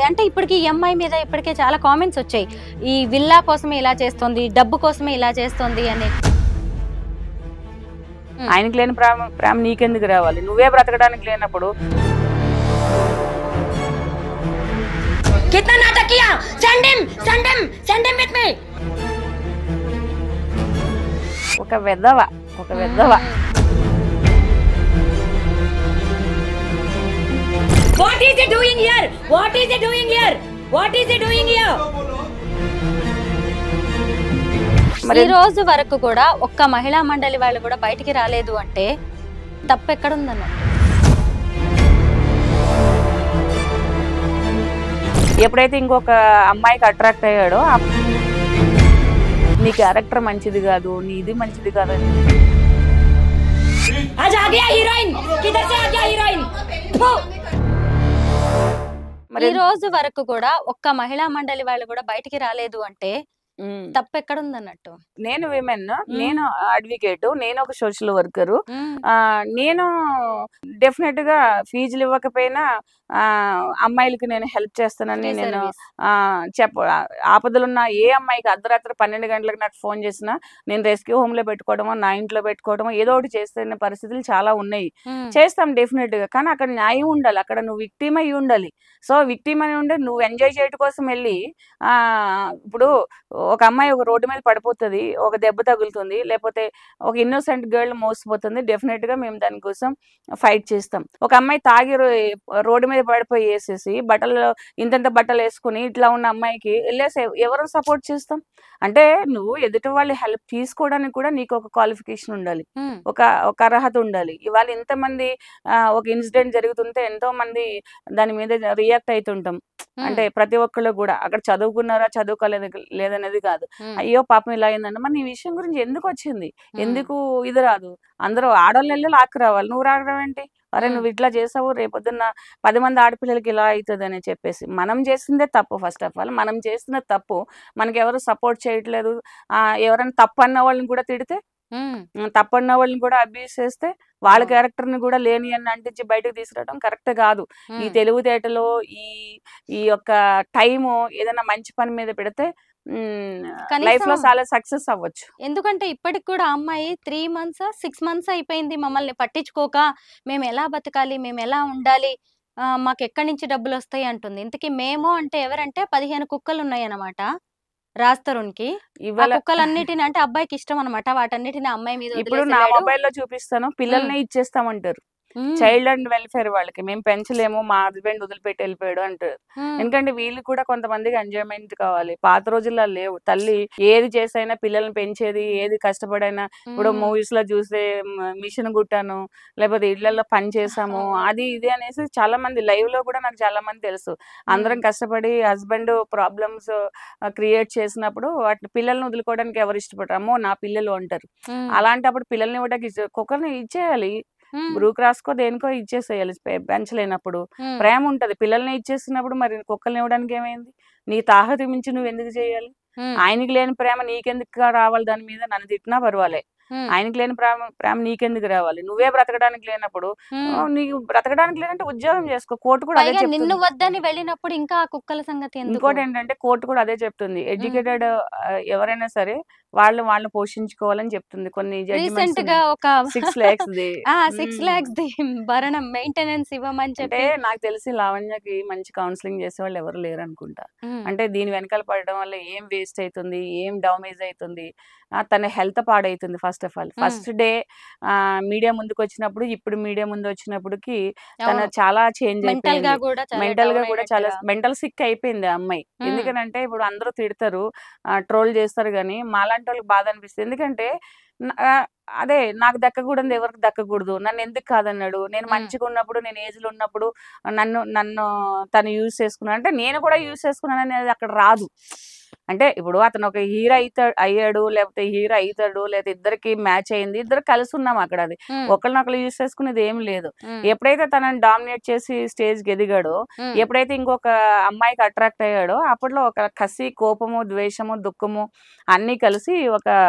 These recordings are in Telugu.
అంటే ఇప్పటికి ఈ అమ్మాయి మీద ఇప్పటికే చాలా కామెంట్స్ వచ్చాయి ఈ విల్లా కోసమే ఇలా చేస్తుంది డబ్బు కోసమే ఇలా చేస్తుంది అని ఆయనకి లేని ప్రేమ ప్రేమ నీకెందుకు రావాలి నువ్వే బ్రతకడానికి లేనప్పుడు कितना नाटक किया send him send him send him with me ఒక వెధవ ఒక వెధవ What is he doing here? What is he doing here? What is he doing here? మరి ఈ రోజు వరకు కూడా ఒక్క మహిళా మండలి వాళ్ళు కూడా బయటికి రాలేదు అంటే తప్పు ఎక్కడుందన్న ఎప్పుడైతే ఇంకొక అమ్మాయికి అట్రాక్ట్ అయ్యాడో అప్- నీ క్యారెక్టర్ మంచిది కాదు నీ ఇది మంచిది కాదు అని आज आ गया हीरोइन किधर से आ गया हीरोइन फू! మరి ఈ రోజు వరకు కూడా ఒక్క మహిళా మండలి వాళ్ళు కూడా బయటికి రాలేదు అంటే ఉమ్. తప్పు ఎక్కడుందన్నట్టు నేను విమెన్ నేను అడ్వకేట్ నేను ఒక సోషల్ వర్కరు నేను డెఫినెట్ గా ఫీజులు ఇవ్వకపోయినా ఆ, అమ్మాయిలకి నేను హెల్ప్ చేస్తానని Free నేను service. ఆ, చెప్ప ఆపదలున్న ఏ అమ్మాయికి అర్ధరాత్రి పన్నెండు గంటలకు నాకు ఫోన్ చేసినా నేను రెస్క్యూ హోమ్ లో పెట్టుకోవడమో నా ఇంట్లో పెట్టుకోవడమో ఏదో ఒకటి చేస్తున్న పరిస్థితులు చాలా ఉన్నాయి ఉమ్. చేస్తాం డెఫినెట్ గా కానీ అక్కడ న్యాయం ఉండాలి అక్కడ నువ్వు విక్టిమ్ అయి ఉండాలి సో విక్టిమ్ అని ఉండే నువ్వు ఎంజాయ్ చేయడం కోసం వెళ్ళి ఆ ఇప్పుడు ఒక అమ్మాయి ఒక రోడ్డు మీద పడిపోతుంది ఒక దెబ్బ తగులుతుంది లేకపోతే ఒక ఇన్నోసెంట్ గర్ల్ మోసపోతుంది డెఫినెట్ గా మేము దానికోసం ఫైట్ చేస్తాం ఒక అమ్మాయి తాగి రో- రోడ్డు మీద పడిపోయి వేసేసి బట్టలు ఇంతంత బట్టలు వేసుకుని ఇట్లా ఉన్న అమ్మాయికి వెళ్ళేసి ఎవ- ఎవరు సపోర్ట్ చేస్తాం అంటే నువ్వు ఎదుటి వాళ్ళ హెల్ప్ తీసుకోవడానికి కూడా నీకు ఒక క్వాలిఫికేషన్ ఉండాలి ఉమ్. ఒక ఒక అర్హత ఉండాలి ఇవాళ ఇంతమంది ఆ, ఒక ఇన్సిడెంట్ జరుగుతుంటే ఎంతో మంది దాని మీద రియాక్ట్ అవుతుంటాం అంటే ప్రతి ఒక్కళ్ళు కూడా అక్కడ చదువుకున్నారా చదువుకోలేదు లేదనేది కాదు ఉమ్. అయ్యో పాపం ఇలా అయిందంటే మరి ఈ విషయం గురించి ఎందుకు వచ్చింది ఉమ్. ఎందుకు ఇది రాదు అందరూ ఆడవాళ్ళు వెళ్ళి లాక్కు రావాలి నువ్వు రావడం ఏంటి అరే మ్మ్. నువ్వు ఇట్లా చేసావు రేపొద్దున్న పది మంది ఆడపిల్లలకి ఇలా అవుతుంది అని చెప్పేసి మనం చేసిందే తప్పు ఫస్ట్ ఆఫ్ ఆల్ మనం చేసిన తప్పు మనకి ఎవరు సపోర్ట్ చేయట్లేదు ఆ, ఎవరైనా తప్పు అన్న వాళ్ళని కూడా తిడితే ఉమ్. ఉమ్, తప్పన్న వాళ్ళని కూడా అబ్యూస్ చేస్తే వాళ్ళ అవును. క్యారెక్టర్ ని కూడా లేని అని అంటించి బయటకు తీసుకురావడం కరెక్ట్ కాదు ఈ ఉమ్. తెలివితేటలో ఈ ఈ యొక్క టైము ఏదైనా మంచి పని మీద పెడితే లైఫ్ లో కనీసం- చాలా సక్సెస్ అవ్వచ్చు ఎందుకంటే ఇప్పటికి కూడా ఆ అమ్మాయి త్రీ మంత్స్ సిక్స్ మంత్స్ అయిపోయింది మమ్మల్ని పట్టించుకోక మేము ఎలా బతకాలి మేము ఎలా ఉండాలి ఆ, మాకు ఎక్కడి నుంచి డబ్బులు వస్తాయి అంటుంది ఇంతకీ మేము అంటే ఎవరంటే పదిహేను కుక్కలు ఉన్నాయి అనమాట రాస్తరుణ్కి ఆ ఇవాళ కుక్కలన్నిటిని అంటే అబ్బాయికి ఇష్టం అనమాట వాటన్నిటిని అమ్మాయి మీద ఇప్పుడు నా వదిలేసి మొబైల్ లో చూపిస్తాను పిల్లల్ని ఇచ్చేస్తామంటారు ఉమ్, చైల్డ్ అండ్ వెల్ఫేర్ వాళ్ళకి మేము పెంచలేము మా హస్బెండ్ వదిలిపెట్టి వెళ్ళిపోయాడు అంటారు ఉమ్, ఎందుకంటే వీళ్ళు కూడా కొంతమందికి ఎంజాయ్మెంట్ కావాలి పాత రోజుల్లో లేవు తల్లి ఏది చేసైనా పిల్లల్ని పెంచేది ఏది కష్టపడైనా ఇప్పుడు ఉమ్, మూవీస్ లో చూస్తే మిషన్ కుట్టాను లేకపోతే ఇళ్లలో పని చేసాము అది ఇది అనేసి చాలా మంది లైవ్ లో కూడా నాకు చాలా మంది తెలుసు అందరం కష్టపడి హస్బెండ్ ప్రాబ్లమ్స్ క్రియేట్ చేసినప్పుడు వాటి పిల్లల్ని వదులుకోవడానికి ఎవరు ఇష్టపడరు అమ్మో నా పిల్లలు అంటారు ఉమ్, అలాంటప్పుడు పిల్లల్ని ఇవ్వడానికి ఇచ్చే- కుక్కర్ని ఇచ్చేయాలి ఉమ్, బ్రూ క్రాస్కో దేనికో ఇచ్చేసేయాలి పె- పెంచలేనప్పుడు ఉమ్, ప్రేమ ఉంటది పిల్లల్ని ఇచ్చేసినప్పుడు మరి కుక్కల్ని ఇవ్వడానికి ఏమైంది నీ తాహతి మించి నువ్వు ఎందుకు చేయాలి ఉమ్, ఆయనకి లేని ప్రేమ నీకెందుకు రావాలి దాని మీద నన్ను తిట్టినా పర్వాలే ఉమ్, ఆయనకి లేని ప్రేమ ప్రేమ నీకెందుకు రావాలి నువ్వే బ్రతకడానికి లేనప్పుడు ఉమ్. ఆ, నీకు బ్రతకడానికి లేదంటే ఉద్యోగం చేసుకో కోర్టు కూడా అదే పైగా చెప్తుంది నిన్ను వద్దని వెళ్ళినప్పుడు ఇంకా ఆ కుక్కల సంగతి ఎందుకు ఇంకోటి ఏంటంటే కోర్టు కూడా అదే చెప్తుంది ఎడ్యుకేటెడ్ ఎవరైనా సరే వాళ్ళు వాళ్ళని పోషించుకోవాలని చెప్తుంది కొన్ని రీసెంట్ గా ఒక సిక్స్ లాక్స్ ఆ సిక్స్ లాక్స్ ది భరణం మెయింటెనెన్స్ ఇవ్వమని అంటే చెప్పి నాకు తెలిసి లావణ్యకి మంచి కౌన్సిలింగ్ చేసే వాళ్ళు ఎవరు లేరు అనుకుంటా ఉమ్, అంటే దీని వెనకాల పడడం వల్ల ఏం వేస్ట్ అవుతుంది ఏం డామేజ్ అవుతుంది ఆ, తన హెల్త్ పాడవుతుంది first of all first day media ముందుకు వచ్చినప్పుడు ఇప్పుడు మీడియా ముందు వచ్చినప్పటికి తన అవును. చాలా చేంజ్ మెంటల్ గా అయిపోయింది కూడా చాలా మెంటల్ గా down కూడా చాలా అయినట్టుగా. మెంటల్ సిక్ అయిపోయింది ఆ అమ్మాయి మ్మ్. ఎందుకనంటే ఇప్పుడు అందరూ తిడతారు ట్రోల్ చేస్తారు కానీ మాలాంటి వాళ్ళకి బాధ అనిపిస్తుంది ఎందుకంటే న- ఆ, అదే నాకు దక్కకూడదు ఎవరికి దక్కకూడదు నన్ను ఎందుకు కాదన్నాడు నేను మ్మ్. మంచిగా ఉన్నప్పుడు నేను ఏజ్ లో ఉన్నప్పుడు నన్ను నన్ను తను యూజ్ చేసుకున్నాను అంటే నేను కూడా యూజ్ చేసుకున్నాను అనేది అక్కడ రాదు అంటే ఇప్పుడు అతను ఒక హీరో అవుతాడు అయ్యాడు లేకపోతే హీరో అవుతాడు లేకపోతే ఇద్దరికి మ్యాచ్ అయింది ఇద్దరు కలిసి ఉన్నాం అక్కడ అది ఉమ్, ఒకరినొకరు యూజ్ చేసుకునేది ఏం లేదు ఉమ్, ఎప్పుడైతే తనని డామినేట్ చేసి స్టేజ్ కి ఎదిగాడో ఉమ్, ఎప్పుడైతే ఇంకొక అమ్మాయికి అట్రాక్ట్ అయ్యాడో అప్పట్లో ఒక కసి కోపము ద్వేషము దుఃఖము అన్నీ కలిసి ఒక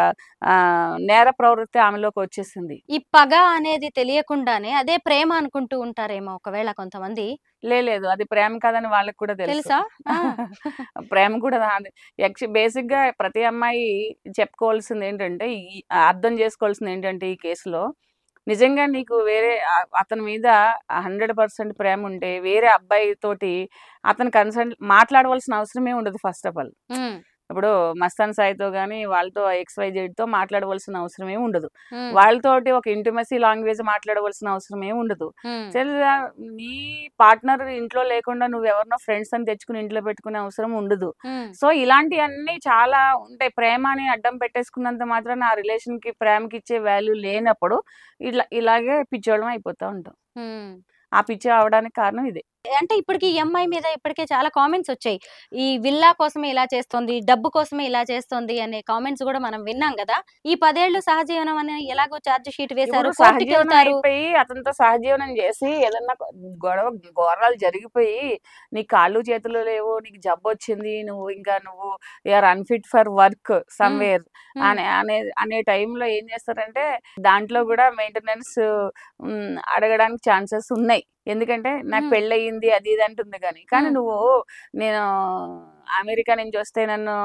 ఆ నేర ప్రవృత్తి ఆమెలోకి వచ్చేసింది ఈ పగ అనేది తెలియకుండానే అదే ప్రేమ అనుకుంటూ ఉంటారేమో ఒకవేళ కొంతమంది లే లేదు అది ప్రేమ కాదని వాళ్ళకి కూడా తెలుసు తెలుసా ఆ. ప్రేమ కూడా రాదు యాక్చువల్ బేసిక్ గా ప్రతి అమ్మాయి చెప్పుకోవాల్సింది ఏంటంటే ఈ అర్థం చేసుకోవాల్సింది ఏంటంటే ఈ కేసులో నిజంగా నీకు వేరే ఆ- అతని మీద హండ్రెడ్ పర్సెంట్ ప్రేమ ఉంటే వేరే అబ్బాయి తోటి అతను కన్సల్ట్ మాట్లాడవలసిన అవసరమే ఉండదు ఫస్ట్ ఆఫ్ ఆల్ ఉమ్, ఇప్పుడు మస్తాన్ సాయితో కానీ వాళ్ళతో ఎక్స్ వై తో మాట్లాడవలసిన అవసరమే ఉండదు ఉమ్, వాళ్ళతోటి ఒక ఇంటిమసీ లాంగ్వేజ్ మాట్లాడవలసిన అవసరమే ఉండదు ఉమ్, తెలుసా నీ పార్ట్నర్ ఇంట్లో లేకుండా నువ్వు ఎవరినో ఫ్రెండ్స్ అని తెచ్చుకుని ఇంట్లో పెట్టుకునే అవసరం ఉండదు ఉమ్, సో ఇలాంటివన్నీ చాలా ఉంటాయి ప్రేమ అని అడ్డం పెట్టేసుకున్నంత మాత్రం ఆ రిలేషన్ కి ప్రేమకి ఇచ్చే వాల్యూ లేనప్పుడు ఇలా ఇలాగే పిచ్చోళం అయిపోతా ఉంటాం ఉమ్. ఆ పిచ్చి అవడానికి కారణం ఇదే అంటే ఇప్పటికి ఈ అమ్మాయి మీద ఇప్పటికే చాలా కామెంట్స్ వచ్చాయి ఈ విల్లా కోసమే ఇలా చేస్తోంది డబ్బు కోసమే ఇలా చేస్తోంది అనే కామెంట్స్ కూడా మనం విన్నాం కదా ఈ పదేళ్లు సహజీవనం అని ఎలాగో ఛార్జ్ షీట్ వేశారు ఇప్పుడు కోర్టుకి సహజీవనం వెళ్తారు అయిపోయి అతనితో సహజీవనం చేసి ఏదన్నా గొడవ ఘోరాలు జరిగిపోయి నీ కాళ్ళు చేతులు లేవు నీకు జబ్బు వచ్చింది నువ్వు ఇంకా నువ్వు you are unfit for work somewhere ఉమ్, అనే అనే అనే టైంలో ఏం చేస్తారంటే దాంట్లో కూడా మెయింటెనెన్స్ అడగడానికి ఛాన్సెస్ ఉన్నాయి ఎందుకంటే నాకు మ్మ్. పెళ్ళయింది అది ఇది అంటుంది కానీ కానీ మ్మ్. నువ్వు నేను అమెరికా నుంచి వస్తే నన్ను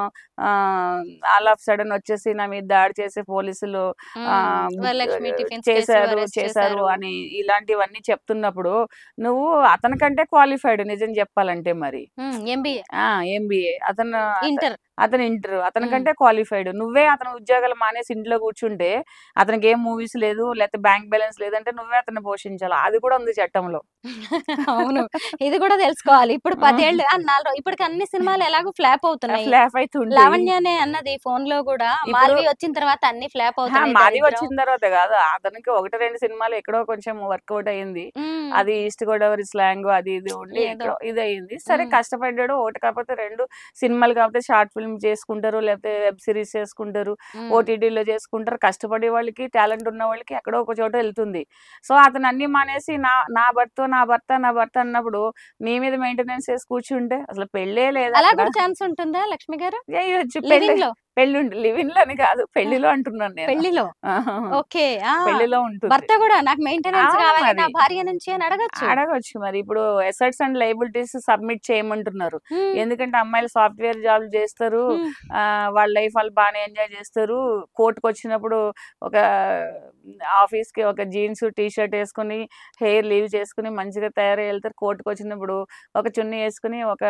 ఆల్ ఆఫ్ సడన్ వచ్చేసి నా మీద దాడి చేసే పోలీసులు ఆ, ఉమ్, వరలక్ష్మి టిఫిన్స్ కేసు చేశారు arrest చేశారు అని ఇలాంటివన్నీ చెప్తున్నప్పుడు నువ్వు అతనికంటే క్వాలిఫైడ్ నిజం చెప్పాలంటే మరి ఎంబీఏ ఆ ఎంబీఏ అతను ఇంటర్ అతను ఇంటర్ అతనికంటే క్వాలిఫైడ్ నువ్వే అతను ఉద్యోగాలు మానేసి ఇంట్లో కూర్చుంటే అతనికి ఏం మూవీస్ లేదు లేకపోతే బ్యాంక్ బ్యాలెన్స్ లేదంటే నువ్వే అతన్ని పోషించాలి అది కూడా ఉంది చట్టంలో అవును ఇది కూడా తెలుసుకోవాలి ఇప్పుడు ఆ. పదేళ్ళు ఆ, నాలుగు రో- ఇప్పటికి అన్ని సినిమాలు ఎలాగో ఫ్లాప్ అవుతున్నాయి ఫ్లాప్ అవుతుంది లావణ్యనే అన్నది ఫోన్ లో కూడా ఇప్పుడు- మాల్వి వచ్చిన తర్వాత అన్ని ఫ్లాప్ అవుతున్నాయి మాది దరిద్రం. వచ్చిన తర్వాత కాదు అతనికి ఒకటి రెండు సినిమాలు ఎక్కడో కొంచెం వర్కౌట్ అయ్యింది ఉమ్, అది ఈస్ట్ గోదావరి స్లాంగ్ అది ఇది ఉండి ఏదో. ఎక్కడో ఇది అయ్యింది సరే మ్మ్. కష్టపడ్డాడు ఒకటి కాకపోతే రెండు సినిమాలు కాకపోతే షార్ట్ ఫిల్మ్ చేసుకుంటారు లేకపోతే వెబ్ సిరీస్ చేసుకుంటారు ఉమ్, ఓటీటీలో చేసుకుంటారు కష్టపడే వాళ్ళకి టాలెంట్ ఉన్న వాళ్ళకి ఎక్కడో ఒక చోట వెళ్తుంది సో అతను అన్ని మానేసి నా నా భర్త నా భర్త నా భర్త అన్నప్పుడు నీ మీద మెయింటెనెన్స్ చేసి కూర్చుంటే అసలు పెళ్ళే లేదా అలా అక్కడ? కూడా ఛాన్స్ ఉంటుందా లక్ష్మి గారు చేయొచ్చు పెళ్ళి లివింగ్ లో పెళ్ళి లివిన్ లోని కాదు పెళ్లిలో అంటున్నాను నేను పెళ్లిలో ఆహా. ఓకే ఆ పెళ్లిలో ఉంటుంది భర్త కూడా నాకు మెయింటెనెన్స్ అవును కావాలి నా మరి. భార్య నుంచి అని అడగచ్చు అడగొచ్చు మరి ఇప్పుడు ఎసెట్స్ అండ్ లైబిలిటీస్ సబ్మిట్ చేయమంటున్నారు ఎందుకంటే అమ్మాయిలు సాఫ్ట్వేర్ జాబ్ చేస్తారు ఆ, వాళ్ళ లైఫ్ వాళ్ళు బాగానే ఎంజాయ్ చేస్తారు కోర్టుకు వచ్చినప్పుడు ఒక ఆఫీస్ కి ఒక జీన్స్ టీ షర్ట్ వేసుకుని హెయిర్ లీవ్ చేసుకుని మంచిగా తయారై వెళ్తారు కోర్టుకు వచ్చినప్పుడు ఒక చున్నీ వేసుకుని ఒక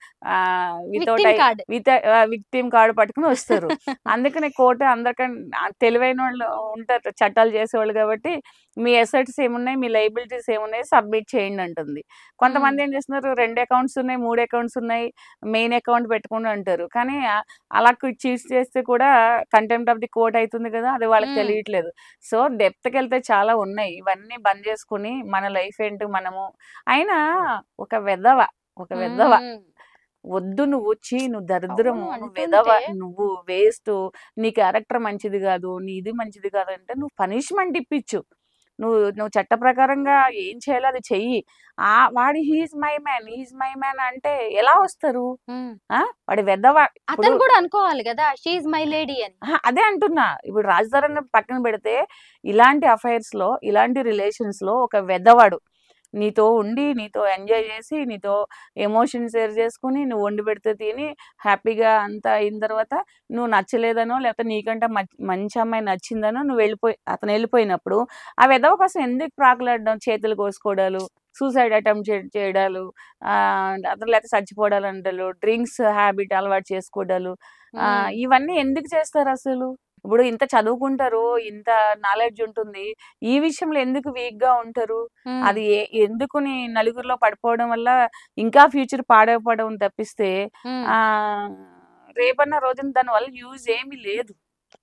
without card with victim card పట్టుకుని వస్తారు అందుకని కోర్టు అందరికన్నా తెలివైన వాళ్ళు ఉంటారు చట్టాలు చేసేవాళ్ళు కాబట్టి మీ ఎసెట్స్ ఏమున్నాయి మీ లైబిలిటీస్ ఏమున్నాయి సబ్మిట్ చేయండి అంటుంది కొంతమంది ఏం చేస్తున్నారు రెండు అకౌంట్స్ ఉన్నాయి మూడు అకౌంట్స్ ఉన్నాయి మెయిన్ అకౌంట్ పెట్టుకుని అంటారు కానీ ఆ- అలా చీట్స్ చేస్తే కూడా కంటెంప్ట్ ఆఫ్ ది కోర్ట్ అవుతుంది కదా అది వాళ్ళకి మ్మ్. తెలియట్లేదు సో డెప్త్కి వెళ్తే చాలా ఉన్నాయి ఇవన్నీ బంద్ చేసుకుని మన లైఫ్ ఏంటి మనము అయినా ఒక వెధవ ఒక వెధవ వద్దు నువ్వు వచ్చి నువ్వు దరిద్రము అవును, నువ్వు వెధవ అంటుంటే. నువ్వు వేస్ట్ నీ క్యారెక్టర్ మంచిది కాదు నీ ఇది మంచిది కాదు అంటే నువ్వు పనిష్మెంట్ ఇప్పించు నువ్వు నువ్వు చట్ట ప్రకారంగా ఏం చేయాలో అది చెయ్యి ఆ వాడి he's my man he's my man అంటే ఎలా వస్తారు ఆ వాడి వెధవ అతను ఇప్పుడు- కూడా అనుకోవాలి కదా షీఈ్ మై లేడీ అని ఆహా, అదే అంటున్నా ఇప్పుడు రాజధాని పక్కన పెడితే ఇలాంటి అఫైర్స్ లో ఇలాంటి రిలేషన్స్ లో ఒక వెధవాడు నీతో ఉండి నీతో ఎంజాయ్ చేసి నీతో ఎమోషన్ షేర్ చేసుకుని నువ్వు వండి పెడితే తిని హ్యాపీగా అంతా అయిన తర్వాత నువ్వు నచ్చలేదనో లేకపోతే నీకంటే మచ్- మంచి అమ్మాయి నచ్చిందనో నువ్వు వెళ్ళిపోయి అతను వెళ్ళిపోయినప్పుడు ఆ వెధవ కోసం ఎందుకు ప్రాకులాడడం చేతులు కోసుకోవడాలు సూసైడ్ అటెంప్ట్ చేయడాలు ఆ, అతను లేకపోతే చచ్చిపోవడాలు అంటారు డ్రింక్స్ హ్యాబిట్ అలవాటు చేసుకోవడాలు ఆ, మ్మ్. ఇవన్నీ ఎందుకు చేస్తారు అసలు ఇప్పుడు ఇంత చదువుకుంటారు ఇంత నాలెడ్జ్ ఉంటుంది ఈ విషయంలో ఎందుకు వీక్ గా ఉంటారు మ్మ్. అది ఏ- ఎందుకు నీ నలుగురిలో పడిపోవడం వల్ల ఇంకా ఫ్యూచర్ పాడైపోవడం తప్పిస్తే మ్మ్. ఆ రేపన్న రోజున దాని వల్ల యూజ్ ఏమీ లేదు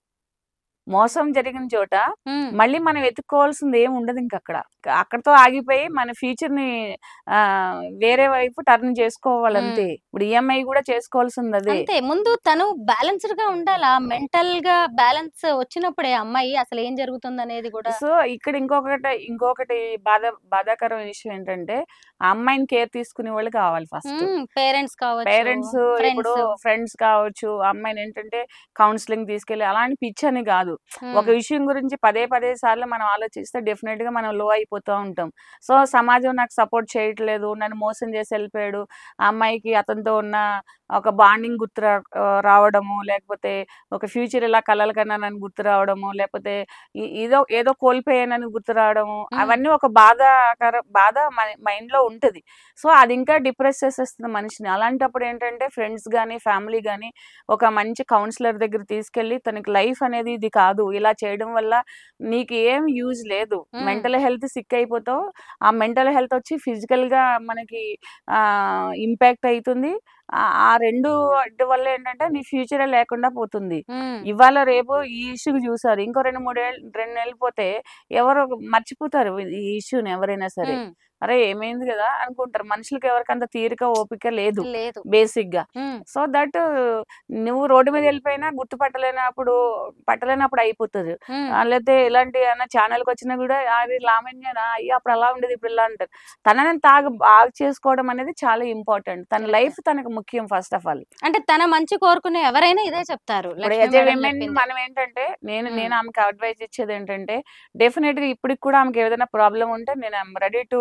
మోసం జరిగిన చోట మ్మ్. మళ్ళీ మనం వెతుక్కోవాల్సింది ఏమి ఉండదు ఇంక అక్కడ అక్కడతో ఆగిపోయి మన ఫ్యూచర్ ని ఆ వేరే వైపు టర్న్ చేసుకోవాలి అంతే ఇప్పుడు ఈఎంఐ కూడా చేసుకోవాల్సింది అదే అంతే ముందు తను బ్యాలెన్స్డ్ గా ఉండాలా మెంటల్ గా బ్యాలెన్స్ వచ్చినప్పుడే అమ్మాయి అసలు ఏం జరుగుతుంది అనేది కూడా సో ఇక్కడ ఇంకొకటి ఇంకొకటి బాధ బాధాకరమైన విషయం ఏంటంటే ఆ అమ్మాయిని కేర్ తీసుకునే వాళ్ళు కావాలి ఫస్ట్ పేరెంట్స్ కావచ్చు పేరెంట్స్ ఇప్పుడు ఫ్రెండ్స్ ఫ్రెండ్స్ కావచ్చు ఆ అమ్మాయిని ఏంటంటే కౌన్సిలింగ్ తీసుకెళ్ళి అలాంటి పిచ్చి అని కాదు ఒక విషయం గురించి పదే పదే సార్లు మనం ఆలోచిస్తే డెఫినెట్ గా మనం లో అయిపోతూ ఉంటాం సో సమాజం నాకు సపోర్ట్ చేయట్లేదు నన్ను మోసం చేసి వెళ్ళిపోయాడు ఆ అమ్మాయికి అతనితో ఉన్న ఒక బాండింగ్ గుర్తు రా- ఆ, రావడము లేకపోతే ఒక ఫ్యూచర్ ఇలా కలల కన్నా నన్ను గుర్తు రావడము లేకపోతే ఈ- ఏదో ఏదో కోల్పోయానని గుర్తు రావడము మ్మ్. అవన్నీ ఒక బాధాకర బాధ మైండ్ లో ఉంటది సో అది ఇంకా డిప్రెస్ చేసేస్తుంది మనిషిని అలాంటప్పుడు ఏంటంటే ఫ్రెండ్స్ కానీ ఫ్యామిలీ కానీ ఒక మంచి కౌన్సిలర్ దగ్గర తీసుకెళ్ళి తనకి లైఫ్ అనేది ఇది కాదు ఇలా చేయడం వల్ల నీకు ఏం యూజ్ లేదు మ్మ్. మెంటల్ హెల్త్ సిక్ అయిపోతావు ఆ మెంటల్ హెల్త్ వచ్చి physical గా మనకి ఇంపాక్ట్ అవుతుంది ఆ- ఆ రెండు వాటి వల్ల ఏంటంటే నీ ఫ్యూచర్ లేకుండా పోతుంది ఉమ్, ఇవాళ రేపు ఈ ఇష్యూకి చూసారు ఇంకో రెండు మూడు ఏళ్ళు రెండు నెలలు పోతే ఎవరు మర్చిపోతారు ఈ ఇష్యూని ఎవరైనా సరే ఉమ్, అరే ఏమైంది కదా అనుకుంటారు మనుషులకి ఎవరికి అంత తీరిక ఓపిక లేదు లేదు బేసిక్ గా ఉమ్, సో దట్ నువ్వు రోడ్డు మీద వెళ్ళిపోయినా గుర్తుపట్టలేనప్పుడు పట్టలేనప్పుడు అయిపోతుంది ఉమ్, ఆ, లేకపోతే ఇలాంటి ఏమైనా ఛానల్కి వచ్చినా కూడా అది లావణ్యనా అయ్యో అప్పుడు అలా ఉండేది ఇప్పుడు ఇలా అంటారు తనని తాగు బాగా చేసుకోవడం అనేది చాలా ఇంపార్టెంట్ తన Correct. లైఫ్ తనకు ముఖ్యం ఫస్ట్ ఆఫ్ ఆల్ అంటే తన మంచి కోరుకునే ఎవరైనా ఇదే చెప్తారు ఇప్పుడు Lakshmi as a madam women చెప్పింది. మనం ఏంటంటే నేను మ్మ్. నేను ఆమెకి అడ్వైజ్ ఇచ్చేది ఏంటంటే డెఫినెట్ గా ఇప్పటికి కూడా ఆమెకి ఏదైనా ప్రాబ్లం ఉంటే నేను I'm ready to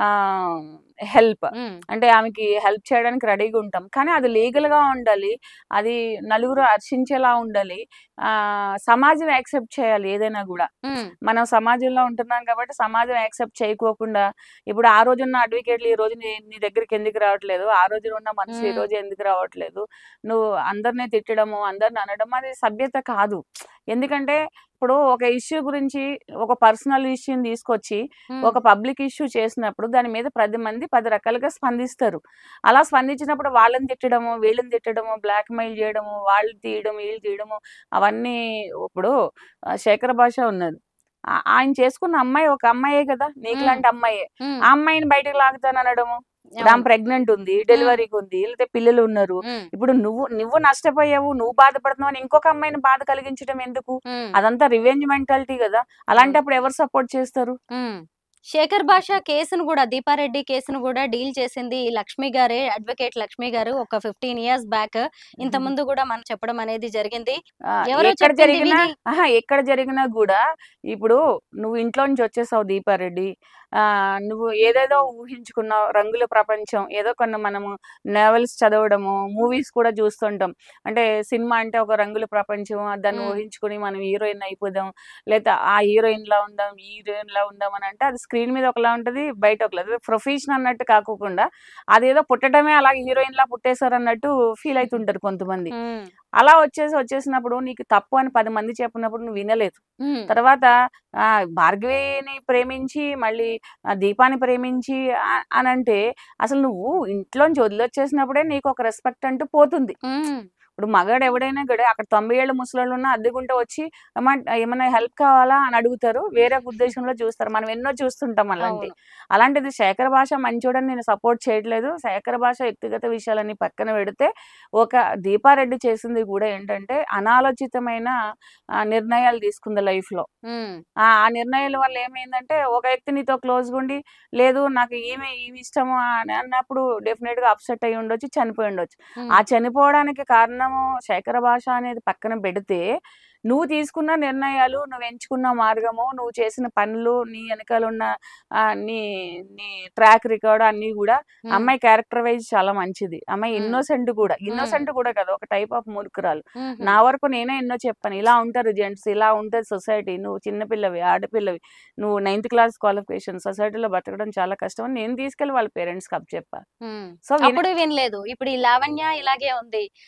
help um, అంటే ఆమెకి హెల్ప్ చేయడానికి రెడీగా ఉంటాం కానీ అది లీగల్ గా ఉండాలి అది నలుగురు హర్షించేలా ఉండాలి ఆ సమాజం యాక్సెప్ట్ చేయాలి ఏదైనా కూడా ఉమ్, మనం సమాజంలో ఉంటున్నాం కాబట్టి సమాజం యాక్సెప్ట్ చేయకోకుండా ఇప్పుడు ఆ రోజున్న అడ్వకేట్లు ఈ రోజు నీ నీ దగ్గరికి ఎందుకు రావట్లేదు ఆ రోజు ఉన్న మనుషులు ఈ మ్మ్. రోజు ఎందుకు రావట్లేదు నువ్వు అందరినీ తిట్టడము అందరిని అనడం అది సభ్యత కాదు ఎందుకంటే ఇప్పుడు ఒక ఇష్యూ గురించి ఒక పర్సనల్ ఇష్యూని తీసుకొచ్చి ఉమ్, ఒక పబ్లిక్ ఇష్యూ చేసినప్పుడు దాని మీద పది మంది పది రకాలుగా స్పందిస్తారు అలా స్పందించినప్పుడు వాళ్ళని తిట్టడము వీళ్ళని తిట్టడము బ్లాక్ మెయిల్ చేయడము వాళ్ళు తీయడం వీళ్ళు తీయడము అవన్నీ ఇప్పుడు ఆ, శేఖర భాష ఉన్నది ఆ- ఆయన చేసుకున్న అమ్మాయి ఒక అమ్మాయే కదా నీకు లాంటి అమ్మాయే ఉమ్, ఆ అమ్మాయిని బయటకు లాగుతాను అనడము ఆమె అవును. ప్రెగ్నెంట్ ఉంది డెలివరీకి ఉంది లేకపోతే పిల్లలు ఉన్నారు ఉమ్, ఇప్పుడు నువ్వు నువ్వు నష్టపోయావు నువ్వు బాధపడుతున్నావు అని ఇంకొక అమ్మాయిని బాధ కలిగించడం ఎందుకు ఉమ్, అదంతా రివెంజ్ మెంటాలిటీ కదా అలాంటప్పుడు ఎవరు సపోర్ట్ చేస్తారు ఉమ్. శేఖర్ భాష కేసును కూడా దీపారెడ్డి కేసును కూడా డీల్ చేసింది ఈ లక్ష్మి గారే అడ్వకేట్ లక్ష్మి గారు ఒక ఫిఫ్టీన్ ఇయర్స్ బ్యాక్ ఇంత ముందు కూడా మనం చెప్పడం అనేది జరిగింది ఆ, ఎవరో ఎక్కడ చెప్పింది జరిగినా విని- ఆహా, ఎక్కడ జరిగినా కూడా ఇప్పుడు నువ్వు ఇంట్లో నుంచి వచ్చేసావు దీపారెడ్డి ఆ నువ్వు ఏదేదో ఊహించుకున్నావు రంగుల ప్రపంచం ఏదో కొన్ని మనము నావెల్స్ చదవడము మూవీస్ కూడా చూస్తుంటాం అంటే సినిమా అంటే ఒక రంగుల ప్రపంచం ఆ దాన్ని మ్మ్. ఊహించుకుని మనం హీరోయిన్ అయిపోదాం లేదా ఆ హీరోయిన్ లా ఉందాం ఈ హీరోయిన్ లా ఉందాం అని అంటే అది స్క్రీన్ మీద ఒకలా ఉంటది బయట ఒకలా ప్రొఫెషన్ అన్నట్టు కాకోకుండా అదేదో పుట్టడమే అలా హీరోయిన్ లా పుట్టేశారు అన్నట్టు ఫీల్ అవుతుంటారు కొంతమంది ఉమ్, అలా వచ్చేసి వచ్చేసినప్పుడు నీకు తప్పు అని పది మంది చెప్పినప్పుడు నువ్వు వినలేదు ఉమ్, తర్వాత ఆ భార్గవిని ప్రేమించి మళ్ళీ ఆ దీపాన్ని ప్రేమించి ఆ- అని అంటే అసలు నువ్వు ఇంట్లోంచి వదిలొచ్చేసినప్పుడే నీకు ఒక రెస్పెక్ట్ అంటూ పోతుంది ఉమ్, ఇప్పుడు మగాడు ఎవడైనా కూడా అక్కడ తొంభై ఏళ్ళ ముసలోళ్ళు ఉన్న అద్దెకుంటే వచ్చి "అమ్మా, ఏమైనా హెల్ప్ కావాలా అని అడుగుతారు వేరే ఉద్దేశంలో చూస్తారు మనం ఎన్నో చూస్తుంటాం అలాంటి అవును. అలాంటిది శేఖర భాష మంచోడని నేను సపోర్ట్ చేయట్లేదు శేఖర భాష వ్యక్తిగత విషయాలన్నీ పక్కన పెడితే ఒక దీపారెడ్డి చేసింది కూడా ఏంటంటే అనాలోచితమైన ఆ, నిర్ణయాలు తీసుకుంది లైఫ్ లో ఉమ్, ఆ ఆ నిర్ణయాల వల్ల ఏమైందంటే ఒక వ్యక్తి నీతో క్లోజ్గా ఉండి లేదు నాకు ఈమె ఈమె ఇష్టము అని అన్నప్పుడు డెఫినెట్ గా అప్సెట్ అయి ఉండొచ్చు చనిపోయి ఉండొచ్చు ఉమ్, ఆ చనిపోవడానికి కారణము శేఖర భాష అనేది పక్కన పెడితే నువ్వు తీసుకున్న నిర్ణయాలు నువ్వు ఎంచుకున్న మార్గము నువ్వు చేసిన పనులు నీ వెనకాల ఉన్న ఆ, నీ నీ ట్రాక్ రికార్డ్ అన్ని కూడా ఉమ్, అమ్మాయి క్యారెక్టర్ వైజ్ చాలా మంచిది అమ్మాయి మ్మ్. ఇన్నోసెంట్ కూడా ఇన్నోసెంట్ కూడా కదా ఒక టైప్ ఆఫ్ మూర్ఖురాలు ఉమ్, నా వరకు నేనే ఎన్నో చెప్పాను ఇలా ఉంటారు జెంట్స్ ఇలా ఉంటుంది సొసైటీ నువ్వు చిన్నపిల్లవి ఆడపిల్లవి నువ్వు నైన్త్ క్లాస్ క్వాలిఫికేషన్ సొసైటీలో బతకడం చాలా కష్టం అని నేను తీసుకెళ్ళి వాళ్ళ పేరెంట్స్కి అప్ చెప్పా ఉమ్. సో విన- అప్పుడు వినలేదు ఇప్పుడు ఈ లావణ్య ఇలాగే ఉంది